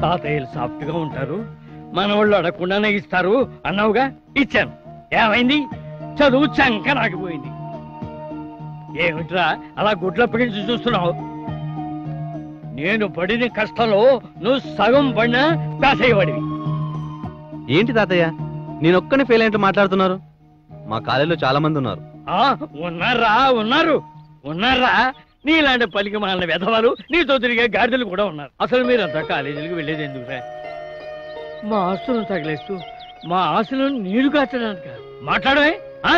తాతయ్యలు సాఫ్ట్ గా ఉంటారు మనవాళ్ళు అడగకుండానే ఇస్తారు అన్నావుగా ఇచ్చాను ఏమైంది చదువు చంక నాకిపోయింది ఏమిట్రా అలా గుడ్లప్పగించి చూస్తున్నావు నేను పడిన కష్టంలో నువ్వు సగం పడినా పాస్ అయ్యేవాడివి ఏంటి తాతయ్య నేను ఒక్కని ఫెయిల్ అయినట్టు మాట్లాడుతున్నారు మా కాలేజీలో చాలా మంది ఉన్నారు ఆ ఉన్నారా ఉన్నారు ఉన్నారా నీలాంటి పలికి మాలిన వెధవాలు నీతో తిరిగే గాడిదలు కూడా ఉన్నారు అసలు మీరంతా కాలేజీలకు వెళ్ళేది ఎందుకురా మా ఆస్తులను తగిలేస్తూ మా ఆశలను నీరు కాచడానికి మాట్లాడమే ఆ?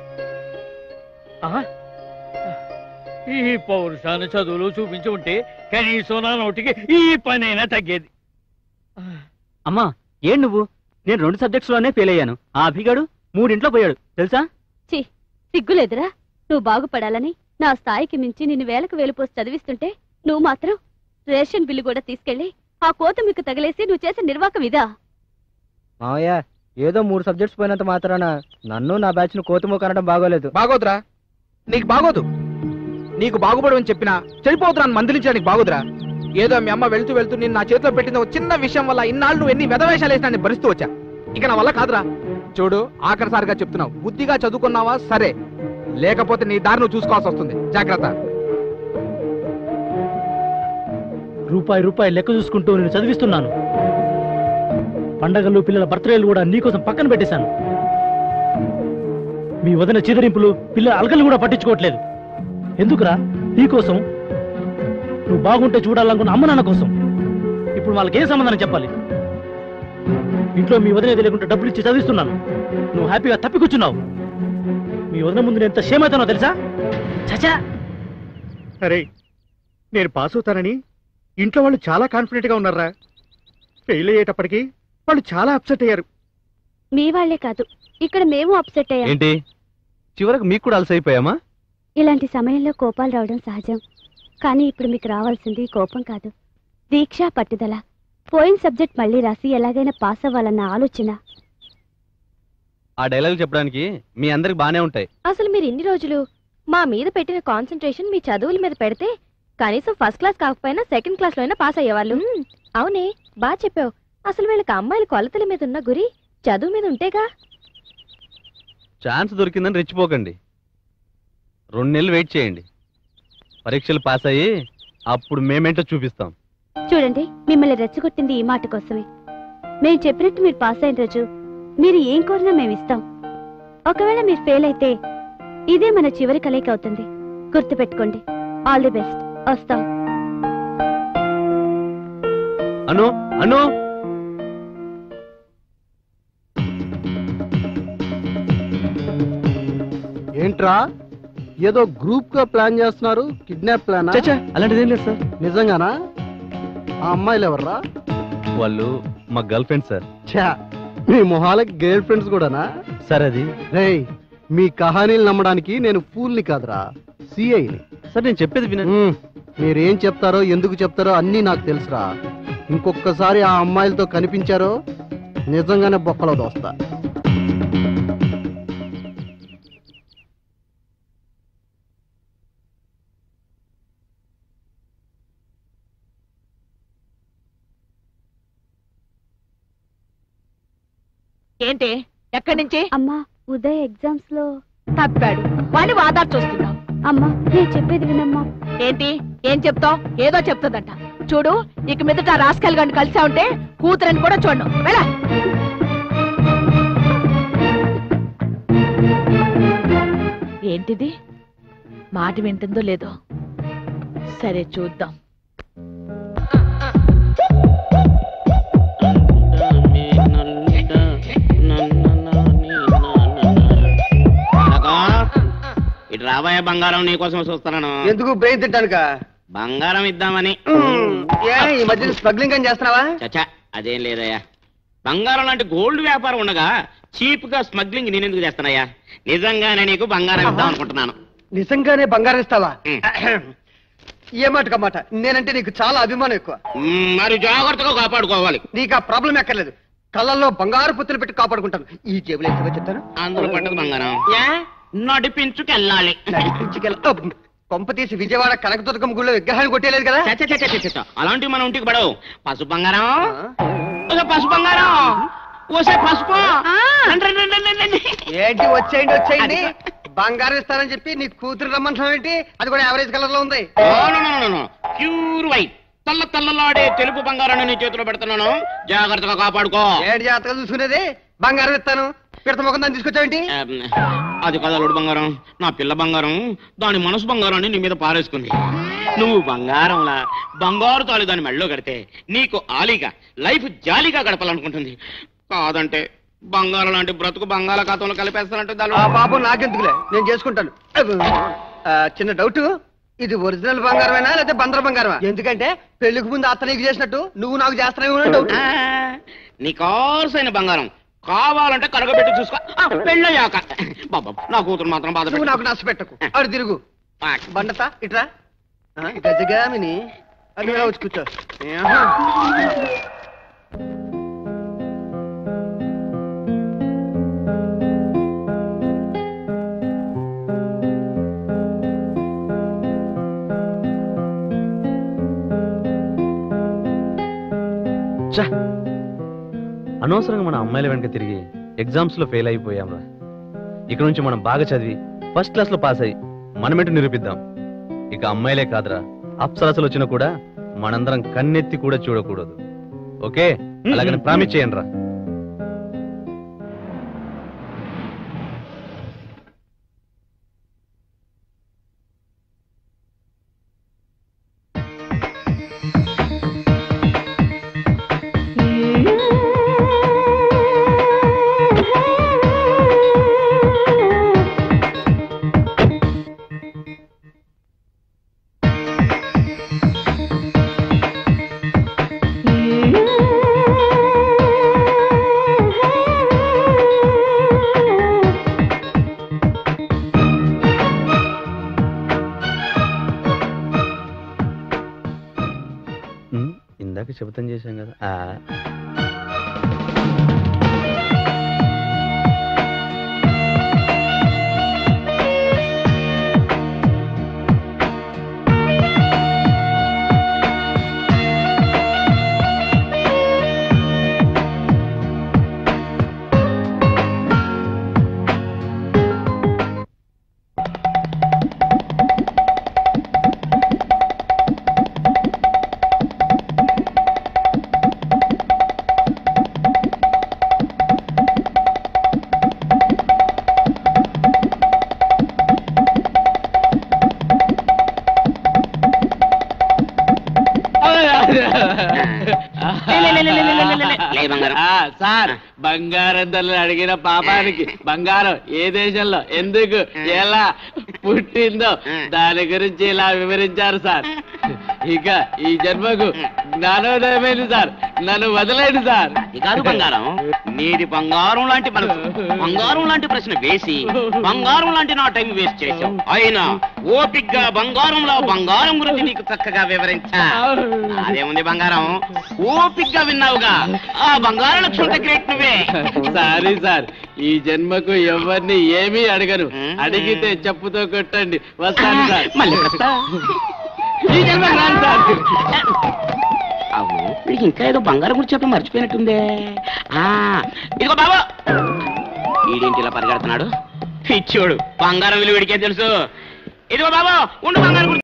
ఆ? ఈ పౌరుషాన్ని చదువులు చూపించి ఉంటే కనీసం నా నోటికి ఈ పనైనా తగ్గేది అమ్మా ఏం నువ్వు నేను రెండు సబ్జెక్ట్స్ లోనే ఫెయిల్ అయ్యాను ఆ అభిగాడు మూడింట్లో పోయాడు తెలుసా చి సిగ్గులేదురా నువ్వు బాగుపడాలని నా స్థాయికి మించి నిన్ను వేలకు వేలు పోసి చదివిస్తుంటే నువ్వు మాత్రం రేషన్ బిల్లు కూడా తీసుకెళ్లి ఆ కోత మీకు తగిలేసి నువ్వు చేసే నిర్వాకం ఇదా మావయ్య ఏదో మూడు సబ్జెక్ట్స్ పోయినంత మాత్రాన నన్ను నా బ్యాచ్ ను కోతుమో కనడం బాగోలేదు బాగోదురా నీకు బాగోదు నీకు బాగుపడమని చెప్పినా చెడిపోతున్నా మందలించడానికి బాగోదురా ఏదో మీ అమ్మ వెళ్తూ వెళ్తూ నేను నా చేతిలో పెట్టిన ఒక చిన్న విషయం వల్ల ఇన్నాళ్ళు నువ్వు ఎన్ని వెధవేషాలు వేసినా నేను భరిస్తూ వచ్చా ఇక నా వల్ల కాదురా చూడు ఆఖరిసారిగా చెప్తున్నావు బుద్ధిగా చదువుకున్నావా సరే లేకపోతే నీ దారి నువ్వు చూసుకోవాల్సి వస్తుంది జాగ్రత్త రూపాయి రూపాయి లెక్క చూసుకుంటూ నేను చదివిస్తున్నాను పండగలు పిల్లల బర్త్డేలు కూడా నీకోసం పక్కన పెట్టేశాను మీ వదిన చిదరింపులు పిల్లల అలకలు కూడా పట్టించుకోవట్లేదు ఎందుకురా నీకోసం నువ్వు బాగుంటే చూడాలనుకున్న అమ్మ నాన్న కోసం ఇప్పుడు వాళ్ళకి ఏం సమాధానం చెప్పాలి ఇంట్లో మీ వదిన తెలియకుండా డబ్బులు ఇచ్చి చదివిస్తున్నాను నువ్వు హ్యాపీగా తప్పికొచ్చున్నావు మీ వదిన ముందు నేను ఎంత క్షేమవుతానో తెలుసా చచా అరే నేను పాస్ అవుతానని ఇంట్లో వాళ్ళు చాలా కాన్ఫిడెంట్ గా ఉన్నారా ఫెయిల్ అయ్యేటప్పటికి వాళ్ళు చాలా అప్సెట్ అయ్యారు మీ వాళ్లే కాదు ఇక్కడ మేము అప్సెట్ అయ్యాం ఏంటి చివరకు మీకు కూడా అలసైపోయామా ఇలాంటి సమయంలో కోపాలు రావడం సహజం కానీ ఇప్పుడు మీకు రావాల్సింది కోపం కాదు దీక్ష పట్టుదల పోయిన సబ్జెక్ట్ మళ్ళీ రాసి ఎలాగైనా పాస్ అవ్వాలన్న ఆలోచన ఆ డైలాగ్ చెప్పడానికి మీ అందరికి బానే ఉంటాయి అసలు మీరు ఇన్ని రోజులు మా మీద పెట్టిన కాన్సన్ట్రేషన్ మీ చదువుల మీద పెడితే కనీసం ఫస్ట్ క్లాస్ కాకపోయినా సెకండ్ క్లాస్ లో అయినా పాస్ అయ్యేవాళ్ళు అవునే బాగా చెప్పావు అసలు వీళ్ళకి అమ్మాయిల కొలతల మీద ఉన్న గురి చదువు మీద ఉంటేగా ఛాన్స్ దొరికిందని రెచ్చిపోకండి రెండు నెలలు వెయిట్ చేయండి పరీక్షలు పాస్ అయ్యి అప్పుడు మేమేంటో చూపిస్తాం చూడండి మిమ్మల్ని రెచ్చగొట్టింది ఈ మాట కోసమే మేము చెప్పినట్టు మీరు పాస్ అయిన రోజు మీరు ఏం కోరినా మేము ఇస్తాం ఒకవేళ మీరు ఫెయిల్ అయితే ఇదే మన చివరి కలయిక అవుతుంది గుర్తుపెట్టుకోండి ఆల్ ది బెస్ట్ వస్తాం అను అను ఏంట్రా ఏదో గ్రూప్ గా ప్లాన్ చేస్తున్నారు కిడ్నాప్ ప్లాన్ చచ్చా అలాంటిదేం లేదు సార్ నిజంగానా ఆ అమ్మాయిలు ఎవర్రా వాళ్ళు మా గర్ల్ ఫ్రెండ్ సార్ ఛా మీ మొహాలకి గర్ల్ ఫ్రెండ్స్ కూడానా సార్ అది రేయ్ మీ కహానీలు నమ్మడానికి నేను ఫూల్ని కాదురా సిఐని సార్ నేను చెప్పేది వినండి మ్మ్. మీరేం చెప్తారో ఎందుకు చెప్తారో అన్నీ నాకు తెలుసురా ఇంకొకసారి ఆ అమ్మాయిలతో కనిపించారో నిజంగానే బొక్కలో దోస్తా ఏంటి ఎక్కడి నుంచి అమ్మా ఉదయ్ ఎగ్జామ్స్ లో తప్పాడు వాడిని వాదాడు చూస్తున్నావు అమ్మా నేను చెప్పేది వినమ్మా ఏంటి ఏం చెప్తావు ఏదో చెప్తుందంట చూడు ఇక మీదట రాస్కల్ గారిని కలిసా ఉంటే కూతురని కూడా చూడను వెళ్ళ ఏంటిది మాట వింటుందో లేదో సరే చూద్దాం ఇటు రాబోయే బంగారం నీకోసం చూస్తున్నాను ఎందుకు బ్రెయిన్ తింటానుక బంగారం ఇద్దామని ఈ మధ్యన స్మగ్లింగ్ అని చేస్తున్నావా చచ్చా అదేం లేదయ్యా బంగారం లాంటి గోల్డ్ వ్యాపారం ఉండగా చీప్ గా స్మగ్లింగ్ నేనెందుకు చేస్తానయ్యా నిజంగానే నీకు బంగారం ఇద్దాం అనుకుంటున్నాను నిజంగానే బంగారం ఇస్తావా ఉమ్. ఏ మాట మాట నేనంటే నీకు చాలా అభిమానం ఎక్కువ మ్, మరి జాగ్రత్తగా కాపాడుకోవాలి నీకు ఆ ప్రాబ్లం ఎక్కర్లేదు కళ్ళల్లో బంగారు పుత్తులు పెట్టి కాపాడుకుంటాను ఈ జేబులో ఎంతగా చెప్తాను అందులో పట్టదు బంగారం ఏ నడిపించుకెళ్ళాలి నడిపించుకెళ్ళ అబ్బ్. కొంప తీసి విజయవాడ కనకదుర్గమ్మ గుళ్ళో విగ్రహాన్ని కొట్టేలేదు కదా చ, చ, చ, చ, చ, చ. అలాంటివి మన ఇంటికి పడవు పసుపు బంగారం ఓసే పసుపు బంగారం ఓసే పసుపు రండి, రండి, రండి, రండి, రండి. ఏంటి వచ్చేయండి వచ్చేయండి బంగారం ఇస్తానని చెప్పి నీ కూతురు రమ్మంటున్నావు ఏంటి అది కూడా యావరేజ్ కలర్ లో ఉంది oh, no, no, no, no. Pure white తల్ల తల్లలాడే తెలుపు బంగారాన్ని నీ చేతిలో పెడుతున్నాను జాగ్రత్తగా కాపాడుకో ఏంటి జాగ్రత్తగా చూసుకునేది బంగారం ఇస్తాను పిడత ముఖం దాన్ని తీసుకొచ్చావేంటి ఆమ్, అది కదా అల్లుడు బంగారం నా పిల్ల బంగారం దాని మనసు బంగారాన్ని నీ మీద పారేసుకుంది నువ్వు బంగారంలా బంగారు తాళి దాని మెళ్ళో కడితే నీకు ఆలీగా లైఫ్ జాలీగా గడపాలనుకుంటుంది కాదంటే బంగారం లాంటి బ్రతుకు బంగాళాఖాతంలో కలిపేస్తానంటే ఆ దాని పాపం నాకెందుకులే నేను చేసుకుంటాను ఆ, చిన్న డౌట్ ఇది ఒరిజినల్ బంగారమేనా లేదా బందర బంగారమా ఎందుకంటే పెళ్లికి ముందు అత్త నీకు చేసినట్టు నువ్వు నాకు చేస్తున్నావు డౌట్ ఆ, నీ కాల్సైన బంగారం కావాలంటే కరగబెట్టి చూసుకో ఆ, పెళ్ళయ్యాక బాబా నా కూతురు మాత్రం బాధ నువ్వు నాకు నచ్చ పెట్టకు అడు తిరుగు బండత ఇట్రా ఆ, గజగామిని అది ఇలా వచ్చి కూర్చో ఏహా. ఛ! అనవసరంగా మన అమ్మాయిల వెనక తిరిగి ఎగ్జామ్స్ లో ఫెయిల్ అయిపోయాంరా ఇక నుంచి మనం బాగా చదివి ఫస్ట్ క్లాస్ లో పాస్ అయ్యి మనమేంటో నిరూపిద్దాం ఇక అమ్మాయిలే కాదురా అప్సరసలు వచ్చినా కూడా మనందరం కన్నెత్తి కూడా చూడకూడదు ఓకే అలాగని ప్రామిస్ చేయండి రా ఉమ్, ఇందాక చెబుతాం చేశాం కదా ఆ లే బంగారం ఆ, సార్ బంగారం ధరలు అడిగిన పాపానికి బంగారం ఏ దేశంలో ఎందుకు ఎలా పుట్టిందో దాని గురించి ఇలా వివరించారు సార్ ఇక ఈ జన్మకు జ్ఞానోదయమైంది సార్ నన్ను వదిలేండి సార్ అది కాదు బంగారం నీది బంగారం లాంటి మనసు బంగారం లాంటి ప్రశ్న వేసి బంగారం లాంటి నా టైం వేస్ట్ చేసావు అయినా ఓపిగ్గా బంగారంలో బంగారం గురించి నీకు చక్కగా వివరించా అదేముంది బంగారం ఓపిగ్గా విన్నావుగా ఆ బంగారం లక్ష్యం గ్రేట్ నువ్వే సారీ సార్ ఈ జన్మకు ఎవరిని ఏమీ అడగను అడిగితే చెప్పుతో కొట్టండి వస్తాను సార్ మళ్ళీ వస్తా. ఈ జన్మకు రాను సార్ అవును వీడికి ఇంకా ఏదో బంగారం గురించి చెప్పి మర్చిపోయినట్టుందే ఆ ఇదిగో బాబు వీడేంటి ఇలా పరిగెడుతున్నాడు పిచ్చోడు బంగారం విలువ వీడికే తెలుసు ఇదిగో బాబు ఉండు బంగారం గురించి